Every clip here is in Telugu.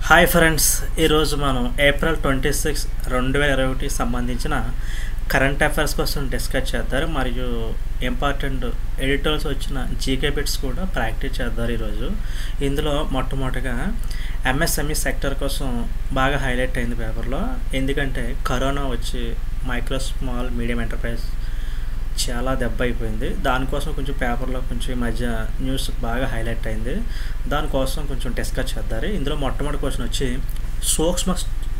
హాయ్ ఫ్రెండ్స్ ఈరోజు మనం ఏప్రిల్ ట్వంటీ సిక్స్ రెండు వేల ఇరవై ఒకటికి సంబంధించిన కరెంట్ అఫైర్స్ కోసం డిస్కస్ చేద్దారు మరియు ఇంపార్టెంట్ ఎడిటర్స్ వచ్చిన జీకే బిట్స్ కూడా ప్రాక్టీస్ చేద్దారు ఈరోజు ఇందులో మొట్టమొదటిగా ఎంఎస్ఎంఈ సెక్టర్ కోసం బాగా హైలైట్ అయింది పేపర్లో ఎందుకంటే కరోనా వచ్చి మైక్రో స్మాల్ మీడియం ఎంటర్ప్రైజ్ చాలా దెబ్బ అయిపోయింది దానికోసం కొంచెం పేపర్లో కొంచెం ఈ మధ్య న్యూస్ బాగా హైలైట్ అయింది దానికోసం కొంచెం డిస్కస్ చేద్దారు ఇందులో మొట్టమొదటి క్వశ్చన్ వచ్చి సూక్ష్మ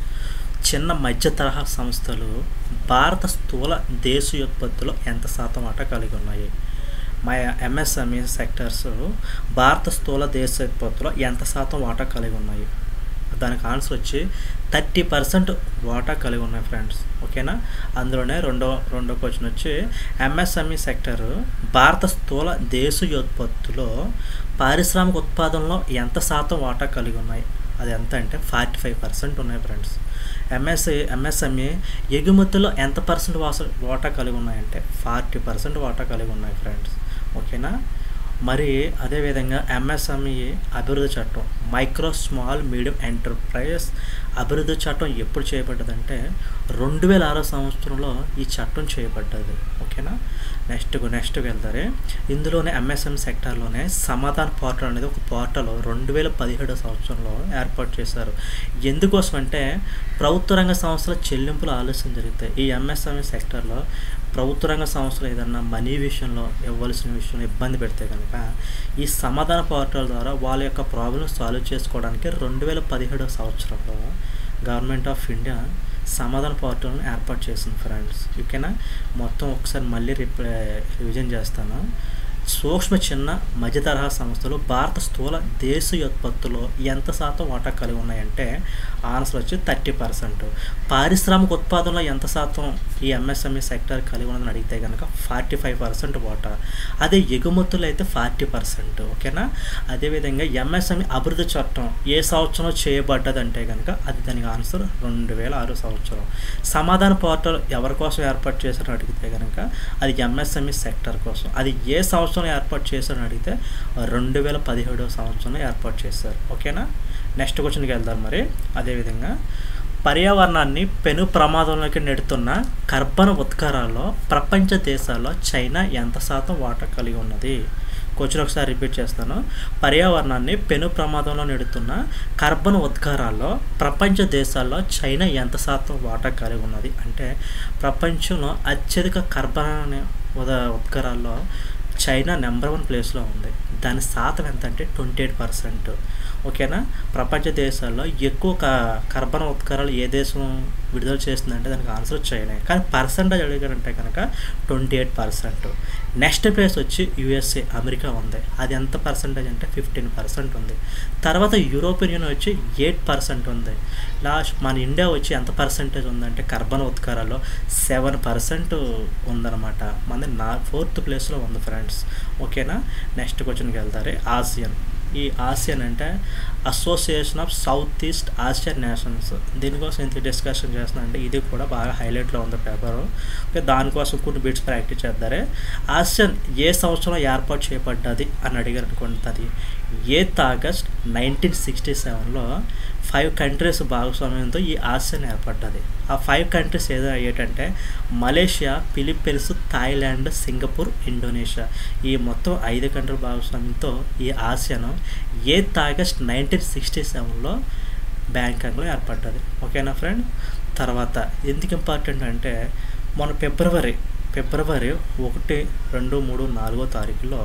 చిన్న మధ్య తరహా సంస్థలు భారత స్థూల దేశీయోత్పత్తిలో ఎంత శాతం వాటా కలిగి ఉన్నాయి మా ఎంఎస్ఎంఈ సెక్టర్స్ భారత స్థూల దేశోత్పత్తిలో ఎంత శాతం వాటా కలిగి ఉన్నాయి దానికి ఆన్సర్ వచ్చి థర్టీ పర్సెంట్ వాటా కలిగి ఉన్నాయి ఫ్రెండ్స్ ఓకేనా అందులోనే రెండో రెండో క్వశ్చన్ వచ్చి ఎంఎస్ఎంఈ సెక్టర్ భారత స్థూల దేశీయోత్పత్తిలో పారిశ్రామిక ఉత్పాదనలో ఎంత శాతం వాటా కలిగి ఉన్నాయి అది ఎంత అంటే ఫార్టీ ఫైవ్ పర్సెంట్ ఉన్నాయి ఫ్రెండ్స్ ఎంఎస్సి ఎంఎస్ఎంఈ ఎగుమతుల్లో ఎంత పర్సెంట్ వాస వాటా కలిగి ఉన్నాయంటే ఫార్టీ పర్సెంట్ వాటా కలిగి ఉన్నాయి ఫ్రెండ్స్ ఓకేనా మరి అదేవిధంగా ఎంఎస్ఎంఈ అభివృద్ధి చట్టం మైక్రో స్మాల్ మీడియం ఎంటర్ప్రైజెస్ అభివృద్ధి చట్టం ఎప్పుడు చేయబడ్డదంటే రెండు వేల ఆరో సంవత్సరంలో ఈ చట్టం చేయబడ్డది ఓకేనా నెక్స్ట్ నెక్స్ట్ వెళ్తారే ఇందులోనే ఎంఎస్ఎం సెక్టార్లోనే సమాధాన పోర్టల్ అనేది ఒక పోర్టల్ రెండు వేల పదిహేడో సంవత్సరంలో ఏర్పాటు చేశారు ఎందుకోసం అంటే ప్రభుత్వ రంగ సంస్థల చెల్లింపులు ఆలస్యం జరుగుతాయి ఈ ఎంఎస్ఎంఈ సెక్టార్లో ప్రభుత్వ రంగ సంస్థలు ఏదన్నా మనీ విషయంలో ఇవ్వాల్సిన విషయంలో ఇబ్బంది పెడితే కనుక ఈ సమాధాన పోర్టల్ ద్వారా వాళ్ళ యొక్క ప్రాబ్లమ్ సాల్వ్ చేసుకోవడానికి రెండు వేల పదిహేడవ సంవత్సరంలో గవర్నమెంట్ ఆఫ్ ఇండియా సమాధాన పోర్టల్ని ఏర్పాటు చేసింది ఫ్రెండ్స్ ఓకేనా మొత్తం ఒకసారి మళ్ళీ రిప్లై రివిజన్ చేస్తాను సూక్ష్మ చిన్న మధ్య తరహా సంస్థలు భారత స్థూల దేశీయోత్పత్తిలో ఎంత శాతం వాటా కలిగి ఉన్నాయంటే ఆన్సర్ వచ్చి థర్టీ పర్సెంట్ పారిశ్రామిక ఉత్పాదనలో ఎంత శాతం ఈ ఎంఎస్ఎంఈ సెక్టర్ కలిగి ఉన్నదని అడిగితే కనుక ఫార్టీ ఫైవ్ పర్సెంట్ వాటా అదే ఎగుమతులు అయితే ఫార్టీ పర్సెంట్ ఓకేనా అదేవిధంగా ఎంఎస్ఎంఈ అభివృద్ధి చట్టం ఏ సంవత్సరం చేయబడ్డదంటే కనుక అది దానికి ఆన్సర్ రెండు వేల ఆరు సంవత్సరం సమాధాన పోర్టల్ ఎవరి కోసం ఏర్పాటు చేశారని అడిగితే కనుక అది ఎంఎస్ఎంఈ సెక్టర్ కోసం అది ఏ సంవత్సరం ఏర్పాటు చేశారని అడిగితే రెండు వేల పదిహేడవ సంవత్సరంలో ఏర్పాటు చేశారు ఓకేనా నెక్స్ట్ క్వశ్చన్కి వెళ్దాం మరి అదేవిధంగా పర్యావరణాన్ని పెను ప్రమాదంలోకి నెడుతున్న కర్బన ఉద్గారాల్లో ప్రపంచ దేశాల్లో చైనా ఎంత శాతం వాటా కలిగి ఉన్నది క్వశ్చన్ ఒకసారి రిపీట్ చేస్తాను పర్యావరణాన్ని పెను ప్రమాదంలో నెడుతున్న కర్బన ఉద్గారాల్లో ప్రపంచ దేశాల్లో చైనా ఎంత శాతం వాటా కలిగి ఉన్నది అంటే ప్రపంచంలో అత్యధిక కర్బన ఉద ఉద్గారాల్లో చైనా నెంబర్ వన్ ప్లేస్లో ఉంది దాని శాతం ఎంత అంటే ట్వంటీ ఎయిట్ పర్సెంట్ ఓకేనా ప్రపంచ దేశాల్లో ఎక్కువ క కర్బన ఉత్కరాలు ఏ దేశం విడుదల చేస్తుందంటే దానికి ఆన్సర్ చైనా కానీ పర్సెంటేజ్ అడిగారంటే కనుక twenty eight percent next place వచ్చి యుఎస్ఏ అమెరికా ఉంది అది ఎంత పర్సెంటేజ్ అంటే ఫిఫ్టీన్ పర్సెంట్ ఉంది తర్వాత యూరోపియన్ యూనియన్ వచ్చి ఎయిట్ పర్సెంట్ ఉంది లాస్ట్ మన ఇండియా వచ్చి ఎంత పర్సెంటేజ్ ఉందంటే కర్బన ఉత్కారాల్లో సెవెన్ పర్సెంట్ ఉందన్నమాట మనది నా ఫోర్త్ ప్లేస్లో ఉంది ఫ్రెండ్స్ ఓకేనా నెక్స్ట్ క్వశ్చన్కి వెళ్తారు ఆసియన్ ఈ ఆసియన్ అంటే association of south east Asian nations దీనికోసం ఎంత డిస్కషన్ చేస్తున్నా అంటే ఇది కూడా బాగా హైలైట్లో ఉంది పేపరు ఓకే దానికోసం కొన్ని బిట్స్ ప్రాక్టీస్ చేద్దారే ఆసియన్ ఏ సంవత్సరం ఏర్పాటు చేయబడ్డది అని అడిగారు అనుకోండి అది ఎయిత్ ఆగస్ట్ నైన్టీన్ సిక్స్టీ సెవెన్లో ఫైవ్ కంట్రీస్ భాగస్వామ్యంతో ఈ ఆసియన్ ఏర్పడ్డది ఆ ఫైవ్ కంట్రీస్ ఏదో ఏంటంటే Malaysia Philippines Thailand Singapore Indonesia ఈ మొత్తం ఐదు కంట్రీల భాగస్వామ్యంతో ఈ ASEAN eighth August nineteen sixty సెవెన్లో బ్యాంకాక్లో ఏర్పడ్డది ఓకేనా ఫ్రెండ్ తర్వాత ఎందుకు ఇంపార్టెంట్ అంటే మన ఫిబ్రవరి ఫిబ్రవరి ఒకటి రెండు మూడు నాలుగో తారీఖులో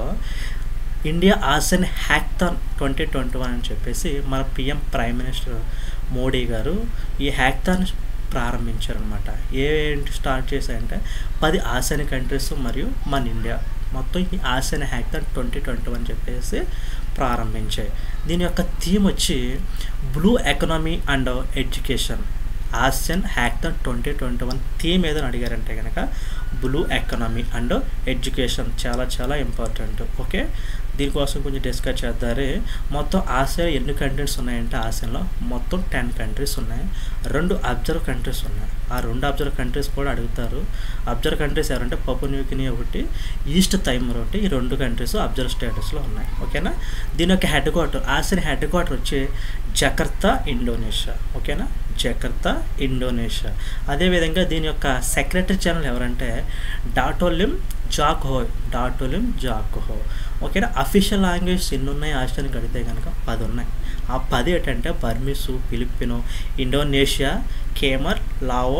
India ASEAN hackathon twenty twenty one అని చెప్పేసి మన పిఎం ప్రైమ్ మినిస్టర్ మోడీ గారు ఈ హ్యాక్థాన్ ప్రారంభించారనమాట ఏంటి స్టార్ట్ చేశాయంటే పది ఆసియన్ కంట్రీస్ మరియు మన ఇండియా మొత్తం ఈ ASEAN hackathon twenty twenty one చెప్పేసి ప్రారంభించాయి దీని యొక్క థీమ్ వచ్చి blue economy and education ASEAN hackathon twenty twenty one theme ఏదని అడిగారంటే కనుక బ్లూ ఎకనామీ అండ్ ఎడ్యుకేషన్ చాలా చాలా ఇంపార్టెంట్ ఓకే దీనికోసం కొంచెం డిస్కస్ చేద్దారే మొత్తం ఆసియాలో ఎన్ని కంట్రీస్ ఉన్నాయంటే ఆసియాలో మొత్తం టెన్ కంట్రీస్ ఉన్నాయి రెండు అబ్జర్వ్ కంట్రీస్ ఉన్నాయి ఆ రెండు అబ్జర్వ్ కంట్రీస్ కూడా అడుగుతారు అబ్జర్వ్ కంట్రీస్ ఎవరంటే పప్పు న్యూకిని ఒకటి ఈస్ట్ తైమర్ ఒకటి ఈ రెండు కంట్రీస్ అబ్జర్వ్ స్టేటస్లో ఉన్నాయి ఓకేనా దీని యొక్క headquarter ASEAN headquarter వచ్చి జకర్తా ఇండోనేషియా ఓకేనా జకర్తా ఇండోనేషియా అదేవిధంగా దీని యొక్క సెక్రటరీ జనరల్ ఎవరంటే డాటోలిమ్ జాక్హో డాటోలిమ్ జాక్హో ఓకేనా అఫీషియల్ లాంగ్వేజ్ ఎన్ని ఉన్నాయి ఆస్ట్రేలియాకి అడిగితే కనుక పది ఉన్నాయి ఆ పది ఏంటంటే Burmese Filipino Indonesia Khmer Lao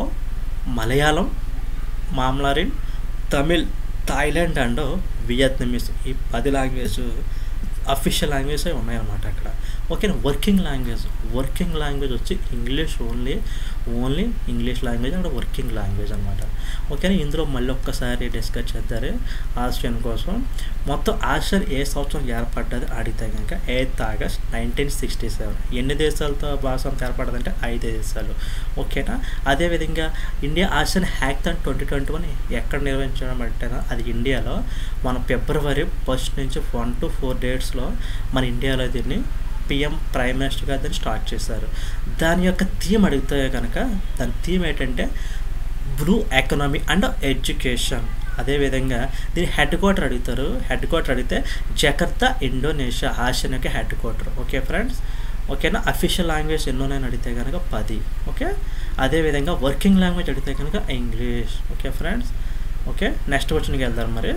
Malayalam Mandarin Tamil Thailand and Vietnamese ఈ పది లాంగ్వేజ్ అఫీషియల్ లాంగ్వేజ్ ఉన్నాయన్నమాట అక్కడ ఓకేనా వర్కింగ్ లాంగ్వేజ్ వర్కింగ్ లాంగ్వేజ్ వచ్చి English only only English language and working language అనమాట ఓకేనా ఇందులో మళ్ళీ ఒక్కసారి డిస్కస్ చేద్దారు ఆసియన్ కోసం మొత్తం ఆసియన్ ఏ సంవత్సరం ఏర్పడ్డది అడిగితే కనుక eighth August nineteen sixty seven ఎన్ని దేశాలతో భాషం ఏర్పడదంటే ఐదు దేశాలు ఓకేనా అదేవిధంగా India ASEAN hackathon twenty twenty one ఎక్కడ నిర్వహించడం అంటే అది ఇండియాలో మన ఫిబ్రవరి ఫస్ట్ నుంచి వన్ టు ఫోర్ డేట్స్లో మన ఇండియాలో దీన్ని పిఎం ప్రైమ్ మినిస్టర్గా దాన్ని స్టార్ట్ చేశారు దాని యొక్క థీమ్ అడిగితే కనుక దాని థీమ్ ఏంటంటే బ్లూ ఎకనామీ అండ్ ఎడ్యుకేషన్ అదేవిధంగా దీని హెడ్ క్వార్టర్ అడుగుతారు హెడ్ క్వార్టర్ అడిగితే జకర్తా ఇండోనేషియా ఆసియన్ యొక్క హెడ్ క్వార్టర్ ఓకే ఫ్రెండ్స్ ఓకేనా అఫీషియల్ లాంగ్వేజ్ ఎన్నో నేను అడిగితే కనుక పది ఓకే అదేవిధంగా వర్కింగ్ లాంగ్వేజ్ అడిగితే కనుక English okay friends okay next క్వశ్చన్కి వెళ్దాం మరి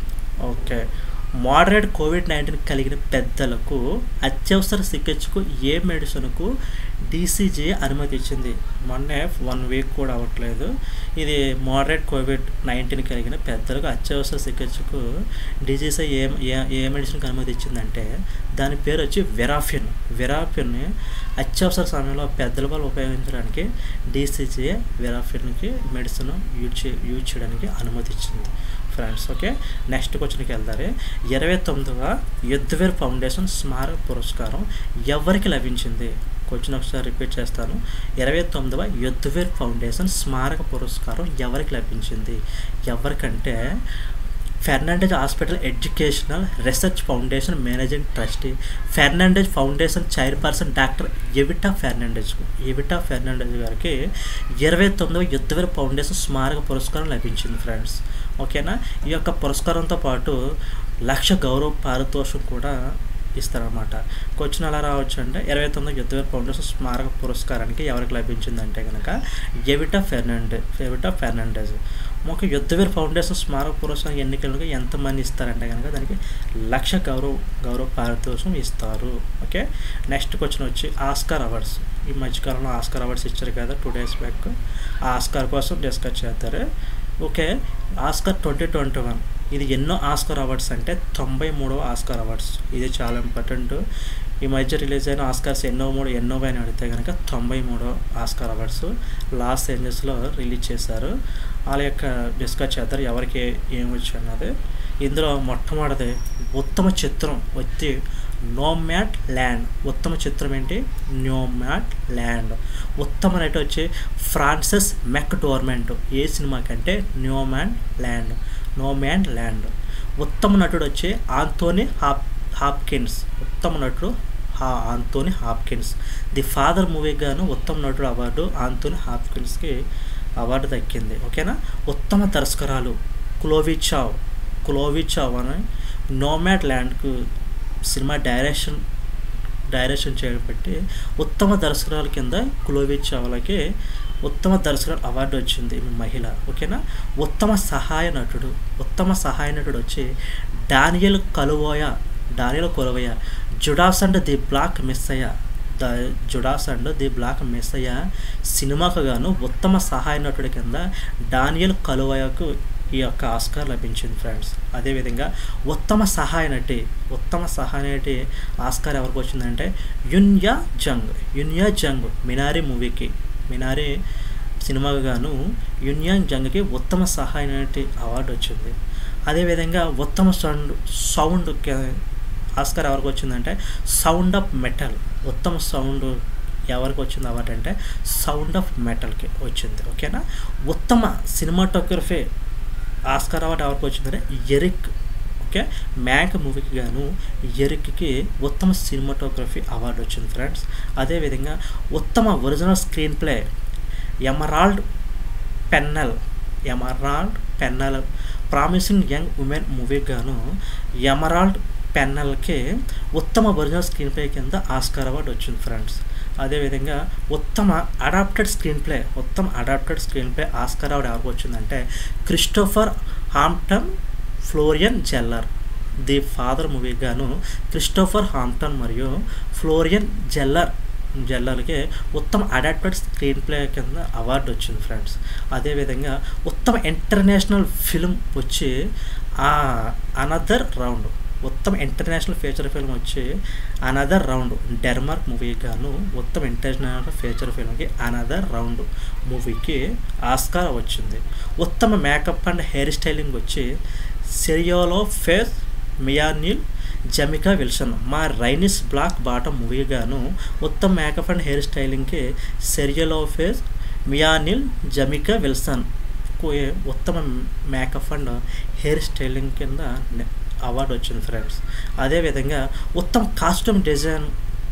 ఓకే మోడరేట్ కోవిడ్ నైన్టీన్ కలిగిన పెద్దలకు అత్యవసర చికిత్సకు ఏ మెడిసిన్కు డీసీజీ అనుమతి ఇచ్చింది మొన్నే వన్ వీక్ కూడా అవ్వట్లేదు ఇది మోడరేట్ కోవిడ్ నైన్టీన్ కలిగిన పెద్దలకు అత్యవసర చికిత్సకు డీసీసీ ఏ ఏ- ఏ మెడిసిన్కి అనుమతి ఇచ్చిందంటే దాని పేరు వచ్చి వెరాఫిన్ వెరాఫిన్ అత్యవసర సమయంలో పెద్దల వాళ్ళు ఉపయోగించడానికి డీసీజీ వెరాఫిన్కి మెడిసిన్ యూజ్ చే యూజ్ చేయడానికి అనుమతి ఇచ్చింది ఫ్రెండ్స్ ఓకే నెక్స్ట్ క్వశ్చన్కి వెళ్తారు ఇరవై తొమ్మిదవ యుద్ధవీర్ ఫౌండేషన్ స్మారక పురస్కారం ఎవరికి లభించింది క్వశ్చన్ ఒకసారి రిపీట్ చేస్తాను ఇరవై తొమ్మిదవ యుద్ధవీర్ ఫౌండేషన్ స్మారక పురస్కారం ఎవరికి లభించింది ఎవరికంటే Fernandez hospital educational research foundation managing trustee Fernandez foundation chairperson doctor Evita ఫెర్నాండేజ్కు ఎవిటా ఫెర్నాండేజ్ గారికి ఇరవై తొమ్మిదవ యుద్ధవీర ఫౌండేషన్ స్మారక పురస్కారం లభించింది ఫ్రెండ్స్ ఓకేనా ఈ యొక్క పురస్కారంతో పాటు లక్ష గౌరవ పారితోషం కూడా ఇస్తారనమాట క్వశ్చన్ ఎలా రావచ్చు అంటే ఇరవై తొమ్మిది యుద్ధవీర ఫౌండేషన్ స్మారక పురస్కారానికి ఎవరికి లభించిందంటే కనుక ఎవిటా ఫెర్నాండే ఎవిటా ఫెర్నాండెజ్ ఒక యుద్ధవీర ఫౌండేషన్ స్మారక పురస్కారం ఎన్నికలకు ఎంతమంది ఇస్తారంటే కనుక దానికి లక్ష గౌరవ గౌరవ పారితోషం ఇస్తారు ఓకే నెక్స్ట్ క్వశ్చన్ వచ్చి ఆస్కార్ అవార్డ్స్ ఈ మధ్యకాలంలో ఆస్కార్ అవార్డ్స్ ఇచ్చారు కదా టూ డేస్ బ్యాక్ ఆ ఆస్కార్ కోసం డిస్కస్ చేస్తారు okay Oscar twenty twenty one ఇది ఎన్నో ఆస్కార్ అవార్డ్స్ అంటే తొంభై మూడవ ఆస్కార్ అవార్డ్స్ ఇది చాలా ఇంపార్టెంట్ ఈ మధ్య రిలీజ్ అయిన ఆస్కార్స్ ఎన్నో మూడు ఎన్నో అని అడిగితే కనుక తొంభై మూడో ఆస్కార్ అవార్డ్స్ లాస్ ఏంజల్స్లో రిలీజ్ చేశారు వాళ్ళ యొక్క డిస్కస్ చేస్తారు ఎవరికి ఏం వచ్చు అన్నది ఇందులో మొట్టమొదటిది ఉత్తమ చిత్రం వచ్చి నోమ్యాట్ ల్యాండ్ ఉత్తమ చిత్రం ఏంటి నోమ్యాట్ ల్యాండ్ ఉత్తమ నటి వచ్చి ఫ్రాన్సిస్ మెక్ డోర్మెంట్ ఏ సినిమా కంటే న్యూమ్యాన్ ల్యాండ్ నోమ్యాన్ ల్యాండ్ ఉత్తమ నటుడు వచ్చి ఆంతోనీ హాప్ హాప్కిన్స్ ఉత్తమ నటుడు హా Anthony Hopkins the father movie గాను ఉత్తమ నటుడు అవార్డు ఆంతోనీ హాప్కిన్స్కి అవార్డు దక్కింది ఓకేనా ఉత్తమ దర్శకరాలు క్లోవిచావ్ క్లోవిచావ్ అని నోమాట్ ల్యాండ్కు సినిమా డైరెక్షన్ డైరెక్షన్ చేయడం బట్టి ఉత్తమ దర్శకురాల కింద కులోవిచ్ చావ్లాకి ఉత్తమ దర్శకుడు అవార్డు వచ్చింది ఈమె మహిళ ఓకేనా ఉత్తమ సహాయ నటుడు ఉత్తమ సహాయ నటుడు వచ్చి Daniel Kaluuya Daniel Kaluuya Judas and the black Messiah the Judas and the black Messiah సినిమాకు గాను ఉత్తమ సహాయ నటుడి కింద డానియల్ కలువయకు ఈ యొక్క ఆస్కార్ లభించింది ఫ్రెండ్స్ అదేవిధంగా ఉత్తమ సహాయ నటి ఉత్తమ సహాయ నటి ఆస్కార్ ఎవరికి వచ్చిందంటే యున్యా జంగ్ యున్యా జంగ్ మినారి మూవీకి మినారి సినిమాకు గాను యున్యాన్ జంగ్కి ఉత్తమ సహాయ నటి అవార్డు వచ్చింది అదేవిధంగా ఉత్తమ సౌండ్ సౌండ్ ఆస్కార్ ఎవరికి వచ్చిందంటే సౌండ్ ఆఫ్ మెటల్ ఉత్తమ సౌండ్ ఎవరికి వచ్చింది అవార్డు అంటే సౌండ్ ఆఫ్ మెటల్కి వచ్చింది ఓకేనా ఉత్తమ సినిమాటోగ్రఫీ ఆస్కార్ అవార్డు ఎవరికి వచ్చిందంటే ఎరిక్ ఓకే మ్యాంక్ మూవీకి గాను ఎరిక్కి ఉత్తమ సినిమాటోగ్రఫీ అవార్డు వచ్చింది ఫ్రెండ్స్ అదేవిధంగా ఉత్తమ original screenplay Emerald Fennell Emerald Fennell promising young woman మూవీకి గాను ఎమరాల్డ్ పెన్నల్కి ఉత్తమ ఒరిజినల్ స్క్రీన్ ప్లే కింద ఆస్కార్ అవార్డు వచ్చింది ఫ్రెండ్స్ అదేవిధంగా ఉత్తమ అడాప్టెడ్ స్క్రీన్ ప్లే ఉత్తమ adapted screenplay Oscar award ఎవరికి వచ్చిందంటే Christopher Hampton Florian Zeller the father movie గాను క్రిస్టోఫర్ హాంప్టన్ మరియు ఫ్లోరియన్ జెల్లర్ జెల్లర్కి ఉత్తమ అడాప్టెడ్ స్క్రీన్ ప్లే కింద అవార్డు వచ్చింది ఫ్రెండ్స్ అదేవిధంగా ఉత్తమ ఇంటర్నేషనల్ ఫిల్మ్ వచ్చి అనదర్ రౌండ్ ఉత్తమ ఇంటర్నేషనల్ ఫీచర్ ఫిల్మ్ వచ్చి అనదర్ రౌండ్ డెన్మార్క్ మూవీ గాను ఉత్తమ ఇంటర్నేషనల్ ఫీచర్ ఫిల్మ్కి అనదర్ రౌండ్ మూవీకి ఆస్కార్ వచ్చింది ఉత్తమ మేకప్ అండ్ హెయిర్ స్టైలింగ్ వచ్చి సెరియోలో ఫేస్ మియానిల్ జమికా విల్సన్ మా రైనిస్ బ్లాక్ బాటమ్ మూవీ గాను ఉత్తమ మేకప్ అండ్ హెయిర్ స్టైలింగ్కి సెరియోలో ఫేస్ మియానిల్ జమికా విల్సన్ ఉత్తమ మేకప్ అండ్ హెయిర్ స్టైలింగ్ కింద అవార్డు వచ్చింది ఫ్రెండ్స్ అదేవిధంగా ఉత్తమ కాస్ట్యూమ్ డిజైన్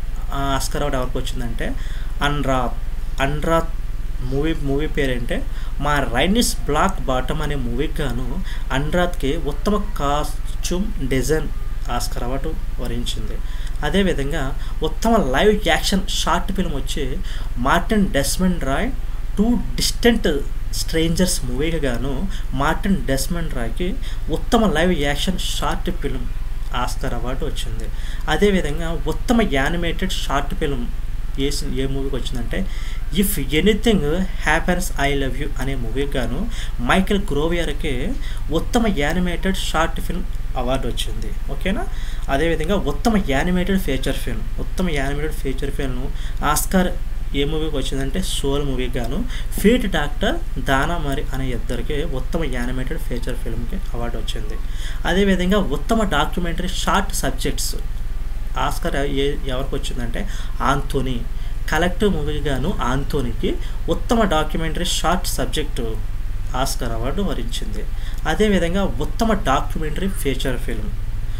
ఆస్కర్ అవార్డు ఎవరికి వచ్చిందంటే అన్రాత్ అన్రాత్ మూవీ మూవీ పేరేంటే మా రైనిస్ బ్లాక్ బాటమ్ అనే మూవీకి గాను అన్రాత్కి ఉత్తమ కాస్ట్యూమ్ డిజైన్ ఆస్కర్ అవార్డు వరించింది అదేవిధంగా ఉత్తమ లైవ్ యాక్షన్ షార్ట్ ఫిల్మ్ వచ్చి Martin Desmond Roe two distant strangers మూవీకి గాను మార్టిన్ డెస్మండ్ రాయ్కి ఉత్తమ live action short film Oscar award వచ్చింది అదేవిధంగా ఉత్తమ యానిమేటెడ్ షార్ట్ ఫిల్మ్ ఏ ఏ మూవీకి వచ్చిందంటే if anything happens I love you అనే మూవీకి గాను మైకెల్ గ్రోవియర్కి ఉత్తమ యానిమేటెడ్ షార్ట్ ఫిల్మ్ అవార్డు వచ్చింది ఓకేనా అదేవిధంగా ఉత్తమ యానిమేటెడ్ ఫీచర్ ఫిల్మ్ ఉత్తమ యానిమేటెడ్ ఫీచర్ ఫిల్మ్ ఆస్కార్ ఏ మూవీకి వచ్చిందంటే సోల్ మూవీకి గాను ఫీట్ డాక్టర్ దానా మరి అనే ఇద్దరికి ఉత్తమ యానిమేటెడ్ ఫీచర్ ఫిల్మ్కి అవార్డు వచ్చింది అదేవిధంగా ఉత్తమ డాక్యుమెంటరీ షార్ట్ సబ్జెక్ట్స్ ఆస్కర్ ఏ ఎవరికి వచ్చిందంటే ఆంథోనీ కలెక్టివ్ మూవీకి గాను ఆంథోనీకి ఉత్తమ documentary short subject Oscar award వరించింది అదేవిధంగా ఉత్తమ డాక్యుమెంటరీ ఫీచర్ ఫిల్మ్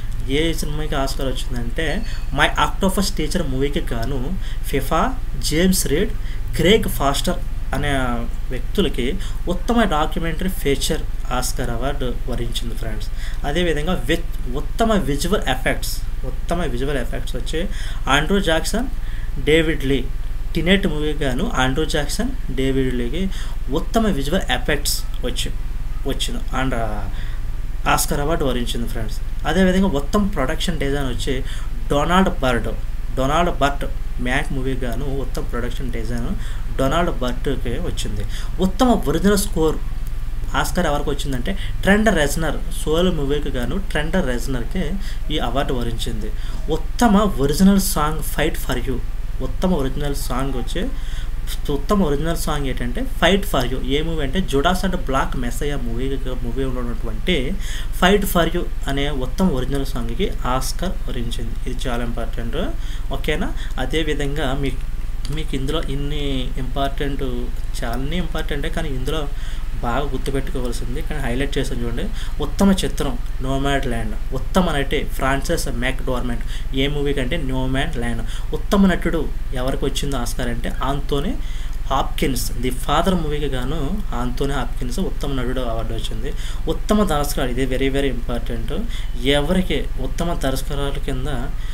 ఏ సినిమాకి ఆస్కర్ వచ్చిందంటే మై ఆక్టోఫస్ టీచర్ మూవీకి గాను Pippa James Reed Craig Foster అనే వ్యక్తులకి ఉత్తమ డాక్యుమెంటరీ ఫీచర్ ఆస్కర్ అవార్డు వరించింది ఫ్రెండ్స్ అదేవిధంగా విత్ ఉత్తమ విజువల్ ఎఫెక్ట్స్ ఉత్తమ విజువల్ ఎఫెక్ట్స్ వచ్చి Andrew Jackson David Lee Tenet movie గాను ఆండ్రూ జాక్సన్ డేవిడ్ లీకి ఉత్తమ విజువల్ ఎఫెక్ట్స్ వచ్చి వచ్చిన అండ్ ఆస్కర్ అవార్డు వరించింది ఫ్రెండ్స్ అదేవిధంగా ఉత్తమ ప్రొడక్షన్ డిజైన్ వచ్చి Donald Burt Donald Burt Mank movie గాను ఉత్తమ ప్రొడక్షన్ డిజైన్ డొనాల్డ్ బర్ట్కి వచ్చింది ఉత్తమ ఒరిజినల్ స్కోర్ ఆస్కర్ ఎవరికి వచ్చిందంటే ట్రెండర్ రెజ్నర్ సోల్ మూవీకి గాను ట్రెండర్ రెజ్నర్కి ఈ అవార్డు వరించింది ఉత్తమ original song fight for you ఉత్తమ ఒరిజినల్ సాంగ్ వచ్చి ఉత్తమ ఒరిజినల్ సాంగ్ ఏంటంటే fight for you a movie అంటే Judas and black Messiah movie మూవీలో ఉన్నటువంటి ఫైట్ ఫర్ యూ అనే ఉత్తమ ఒరిజినల్ సాంగ్కి ఆస్కర్ వరించింది ఇది చాలా ఇంపార్టెంట్ ఓకేనా అదేవిధంగా మీకు మీకు ఇందులో ఇన్ని ఇంపార్టెంట్ చాలా ఇంపార్టెంటే కానీ ఇందులో బాగా గుర్తుపెట్టుకోవాల్సింది కానీ హైలైట్ చేసాను చూడండి ఉత్తమ చిత్రం నోమాడ్ ల్యాండ్ ఉత్తమ నటి ఫ్రాన్సిస్ మెక్ డోర్మెంట్ ఏ మూవీ కంటే నోమాడ్ ల్యాండ్ ఉత్తమ నటుడు ఎవరికి వచ్చిందో ఆస్కార్ అంటే ఆంతోని హాప్కిన్స్ ది ఫాదర్ మూవీకి గాను ఆంతోని హాప్కిన్స్ ఉత్తమ నటుడు అవార్డు వచ్చింది ఉత్తమ దర్శకుడు ఇది వెరీ వెరీ ఇంపార్టెంట్ ఎవరికి ఉత్తమ దర్శకురాలు కింద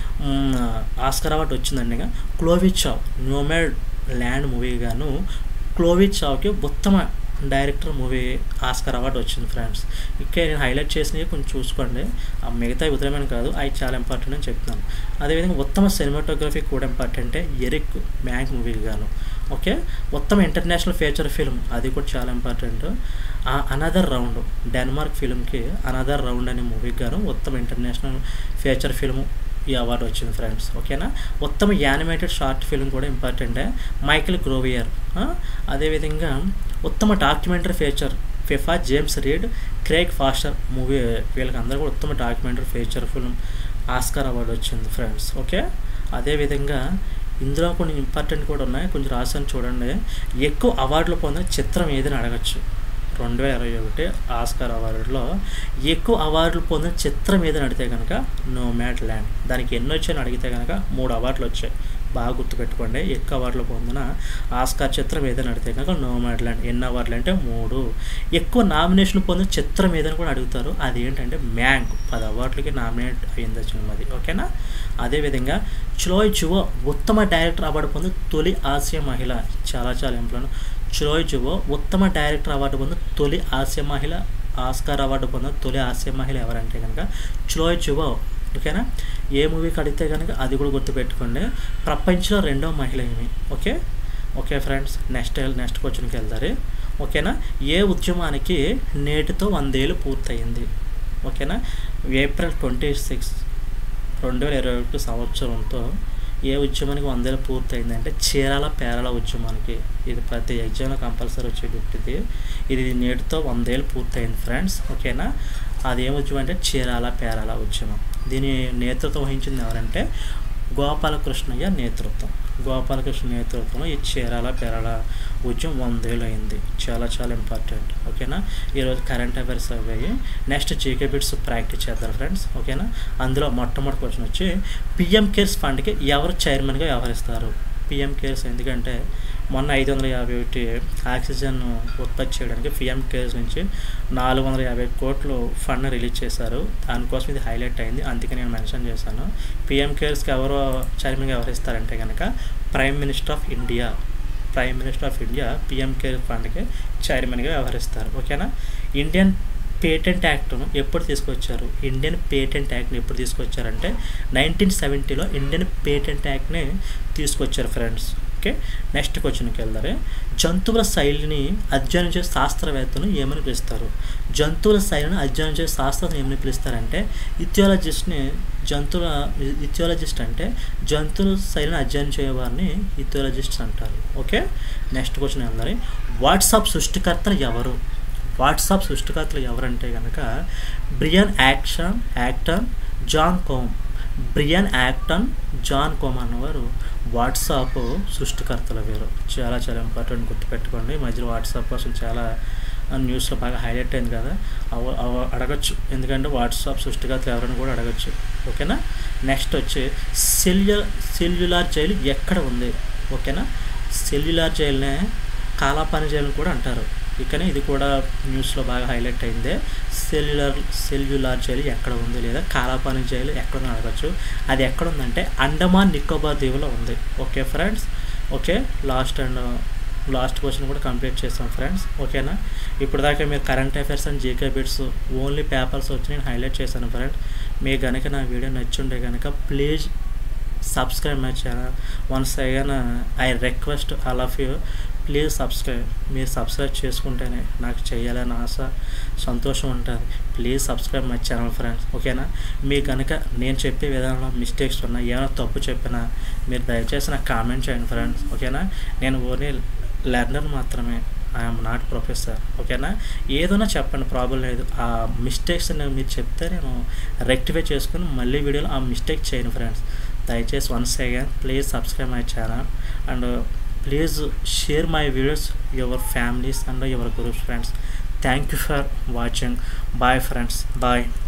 ఆస్కర్ అవార్డు వచ్చిందండి Chloe Zhao Nomadland movie గాను క్లోవి చావ్కి ఉత్తమ డైరెక్టర్ మూవీ ఆస్కర్ అవార్డు వచ్చింది ఫ్రెండ్స్ ఇక్కడ నేను హైలైట్ చేసినవి కొంచెం చూసుకోండి ఆ మిగతా ఉదయమైన కాదు అవి చాలా ఇంపార్టెంట్ అని చెప్తున్నాను అదేవిధంగా ఉత్తమ సినిమాటోగ్రఫీ కూడా ఇంపార్టెంటే ఎరిక్ మ్యాంక్ మూవీకి గాను ఓకే ఉత్తమ ఇంటర్నేషనల్ ఫీచర్ ఫిల్మ్ అది కూడా చాలా ఇంపార్టెంట్ అనదర్ రౌండ్ డెన్మార్క్ ఫిల్మ్కి అనదర్ రౌండ్ అనే మూవీకి గాను ఉత్తమ ఇంటర్నేషనల్ ఫీచర్ ఫిల్మ్ ఈ అవార్డు వచ్చింది ఫ్రెండ్స్ ఓకేనా ఉత్తమ యానిమేటెడ్ షార్ట్ ఫిల్మ్ కూడా ఇంపార్టెంటే మైకిల్ గ్రోవియర్ అదేవిధంగా ఉత్తమ documentary feature Pippa James Reed Craig Foster movie వీళ్ళకి అందరూ కూడా ఉత్తమ documentary feature film Oscar award వచ్చింది ఫ్రెండ్స్ ఓకే అదేవిధంగా ఇందులో కొన్ని ఇంపార్టెంట్ కూడా ఉన్నాయి కొంచెం రాసాను చూడండి ఎక్కువ అవార్డులు పొందిన చిత్రం ఏదని అడగచ్చు రెండు వేల ఇరవై ఒకటి ఆస్కార్ అవార్డులో ఎక్కువ అవార్డులు పొందిన చిత్రం ఏదని అడిగితే కనుక నో మ్యాట్ ల్యాండ్ దానికి ఎన్ని వచ్చాయని అడిగితే కనుక మూడు అవార్డులు వచ్చాయి బాగా గుర్తుపెట్టుకోండి ఎక్కువ అవార్డులు పొందిన ఆస్కార్ చిత్రం ఏదని అడిగితే కనుక నో మ్యాట్ ల్యాండ్ ఎన్ని అవార్డులు అంటే మూడు ఎక్కువ నామినేషన్ పొందిన చిత్రం ఏదని కూడా అడుగుతారు అది ఏంటంటే మ్యాంగ్ పది అవార్డులకి నామినేట్ అయింది సినిమా అది ఓకేనా అదేవిధంగా చులోయ్ చువో ఉత్తమ డైరెక్టర్ అవార్డు పొంది తొలి ఆసియా మహిళ చాలా చాలా ఇంప్లాన్ చులోయ్ చువో ఉత్తమ డైరెక్టర్ అవార్డు పొంది తొలి ఆసియా మహిళ ఆస్కార్ అవార్డు పొందిన తొలి ఆసియా మహిళ ఎవరంటే కనుక చులోయ్ చువో ఓకేనా ఏ మూవీకి అడిగితే కనుక అది కూడా గుర్తుపెట్టుకోండి ప్రపంచంలో రెండో మహిళ ఏమి okay okay friends next next క్వశ్చన్కి వెళ్తారు ఓకేనా ఏ ఉద్యమానికి నేటితో వందేళ్ళు పూర్తయింది ఓకేనా ఏప్రిల్ ట్వంటీ సిక్స్ రెండు వేల ఇరవై ఒకటి సంవత్సరంతో ఏ ఉద్యమానికి వందేళ్ళు పూర్తయిందంటే చీరాల పేరాల ఉద్యమానికి ఇది ప్రతి ఎగ్జామ్లో కంపల్సరీ వచ్చే బిట్టిది ఇది నేటితో వందేళ్ళు పూర్తయింది ఫ్రెండ్స్ ఓకేనా అది ఏం ఉద్యమం అంటే చీరాల పేరాల ఉద్యమం దీని నేతృత్వం వహించింది ఎవరంటే గోపాలకృష్ణయ్య నేతృత్వం గోపాలకృష్ణ నేతృత్వంలో ఈ చీరాల పేరాల ఉద్యమం వందేళ్ళు అయింది చాలా చాలా ఇంపార్టెంట్ ఓకేనా ఈరోజు కరెంట్ అఫైర్స్ అయ్యాయి నెక్స్ట్ జీకే బిట్స్ ప్రాక్టీస్ చేద్దాం ఫ్రెండ్స్ ఓకేనా అందులో మొట్టమొదటి క్వశ్చన్ వచ్చి పిఎం కేర్స్ ఫండ్కి ఎవరు చైర్మన్గా వ్యవహరిస్తారు పిఎం కేర్స్ ఎందుకంటే మొన్న ఐదు వందల యాభై ఒకటి ఆక్సిజన్ ఉత్పత్తి చేయడానికి పిఎం కేర్స్ నుంచి నాలుగు వందల యాభై కోట్లు ఫండ్ రిలీజ్ చేశారు దానికోసం ఇది హైలైట్ అయింది అందుకే నేను మెన్షన్ చేశాను పిఎం కేర్స్కి ఎవరు చైర్మన్గా వ్యవహరిస్తారంటే కనుక prime minister of India prime minister of India PM care ఫండ్కి చైర్మన్గా వ్యవహరిస్తారు ఓకేనా ఇండియన్ పేటెంట్ యాక్ట్ను ఎప్పుడు తీసుకొచ్చారు ఇండియన్ పేటెంట్ యాక్ట్ని ఎప్పుడు తీసుకొచ్చారంటే నైన్టీన్ సెవెంటీలో ఇండియన్ పేటెంట్ యాక్ట్ని తీసుకొచ్చారు ఫ్రెండ్స్ ఓకే నెక్స్ట్ క్వశ్చన్కి వెళ్దారే జంతువుల శైలిని అధ్యయనం చేసే శాస్త్రవేత్తను ఏమని పిలుస్తారు జంతువుల శైలిని అధ్యయనం చేసే శాస్త్రవేత్తను ఏమని పిలుస్తారంటే ఇథియాలజిస్ట్ని జంతువుల ఇథియాలజిస్ట్ అంటే జంతువుల శైలిని అధ్యయనం చేయవారిని ఇథియాలజిస్ట్స్ అంటారు ఓకే నెక్స్ట్ క్వశ్చన్ వెళ్దారి వాట్సాప్ సృష్టికర్తలు ఎవరు వాట్సాప్ సృష్టికర్తలు ఎవరంటే కనుక Brian action actor Jan Koum Brian Acton Jan Koum అన్నవారు వాట్సాప్ సృష్టికర్తలు వీరు చాలా చాలా ఇంపార్టెంట్ గుర్తుపెట్టుకోండి ఈ మధ్యలో వాట్సాప్ కోసం చాలా న్యూస్లో బాగా హైలైట్ అయింది కదా అవ అవ అడగచ్చు ఎందుకంటే వాట్సాప్ సృష్టికర్తలు ఎవరైనా కూడా అడగచ్చు ఓకేనా నెక్స్ట్ వచ్చి సెల్యు సెల్యులార్ జైలు ఎక్కడ ఉంది ఓకేనా సెల్యులార్ జైలునే కాలాపాని జైలు కూడా అంటారు ఇకనే ఇది కూడా న్యూస్లో బాగా హైలైట్ అయింది సెల్యులర్ సెల్యులార్ జైలు ఎక్కడ ఉంది లేదా కాలాపాని జైలు ఎక్కడ ఉందో అడగచ్చు అది ఎక్కడ ఉందంటే అండమాన్ నికోబార్ దీవులో ఉంది okay friends okay last and last question కూడా కంప్లీట్ చేస్తాం ఫ్రెండ్స్ ఓకేనా ఇప్పుడు దాకా మీరు current affairs and GK bits only papers వచ్చి నేను హైలైట్ చేశాను ఫ్రెండ్స్ మీకు కనుక నా వీడియో నచ్చుంటే కనుక please subscribe my channel once again I request all of you please subscribe మీరు సబ్స్క్రైబ్ చేసుకుంటేనే నాకు చేయాలని ఆశ సంతోషం ఉంటుంది please subscribe my channel friends ఓకేనా మీ కనుక నేను చెప్పే విధానంలో మిస్టేక్స్ ఉన్నా ఏమైనా తప్పు చెప్పినా మీరు దయచేసి నాకు కామెంట్ చేయండి ఫ్రెండ్స్ ఓకేనా నేను ఓన్లీ లెర్నర్ మాత్రమే ఐఎమ్ నాట్ ప్రొఫెసర్ ఓకేనా ఏదైనా చెప్పండి ప్రాబ్లం లేదు ఆ మిస్టేక్స్ మీరు చెప్తే నేను రెక్టిఫై చేసుకుని మళ్ళీ వీడియోలో ఆ మిస్టేక్ చేయను ఫ్రెండ్స్ దయచేసి once again please subscribe my channel and please share my videos your families and your groups friends thank you for watching bye friends bye